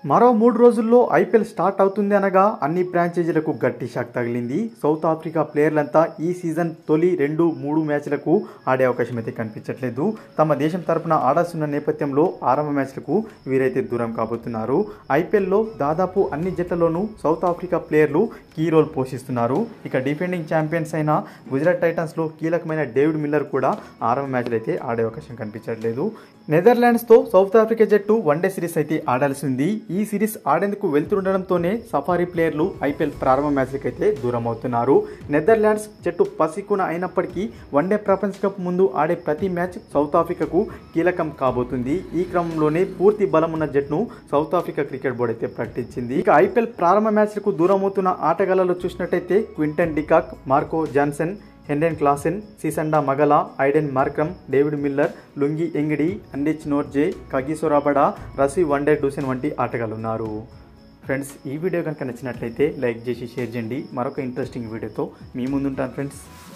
మరో మూడు రోజుల్లో ఐపీఎల్ స్టార్ట్ అవుతుంది అనగా అన్ని ఫ్రాంచైజీలకు గట్టి షాక్ తగిలింది సౌత్ ఆఫ్రికా ప్లేయర్లంతా ఈ సీజన్ తొలి రెండు మూడు మ్యాచ్లకు ఆడే అవకాశం అయితే కనిపించట్లేదు తమ దేశం తరపున ఆడాల్సిన నేపథ్యంలో ఆరంభ మ్యాచ్లకు వీరైతే దూరం కాబోతున్నారు ఐపీఎల్లో దాదాపు అన్ని జట్లలోనూ సౌత్ ఆఫ్రికా ప్లేయర్లు కీ రోల్ పోషిస్తున్నారు ఇక డిఫెండింగ్ ఛాంపియన్స్ అయిన గుజరాత్ టైటన్స్లో కీలకమైన డేవిడ్ మిల్లర్ కూడా ఆరంభ మ్యాచ్లు అయితే ఆడే అవకాశం కనిపించట్లేదు నెదర్లాండ్స్తో సౌత్ ఆఫ్రికా జట్టు వన్డే సిరీస్ అయితే ఆడాల్సి ఉంది ఈ సిరీస్ ఆడేందుకు వెళ్తుండడంతోనే సఫారీ ప్లేయర్లు ఐపీఎల్ ప్రారంభ మ్యాచ్లకైతే దూరం అవుతున్నారు నెదర్లాండ్స్ జట్టు పసికున అయినప్పటికీ వన్డే ప్రపంచ కప్ ముందు ఆడే ప్రతి మ్యాచ్ సౌత్ ఆఫ్రికాకు కీలకం కాబోతుంది ఈ క్రమంలోనే పూర్తి బలం ఉన్న జట్టును సౌత్ ఆఫ్రికా క్రికెట్ బోర్డు అయితే ప్రకటించింది ఇక ఐపీఎల్ ప్రారంభ మ్యాచ్లకు దూరం అవుతున్న ఆటగాళ్లలో చూసినట్టయితే క్వింటన్ డికాక్ మార్కో జాన్సన్ హెండెన్ Klaasen Sisanda Magala Aiden Markram David Miller Lungi Ngidi Anrich Nortje Kagiso Rabada Rassie van der Dussen వంటి ఆటగాళ్ళు ఉన్నారు ఫ్రెండ్స్ ఈ వీడియో కనుక నచ్చినట్లయితే లైక్ చేసి షేర్ చేయండి మరొక ఇంట్రెస్టింగ్ వీడియోతో మీ ముందుంటాను ఫ్రెండ్స్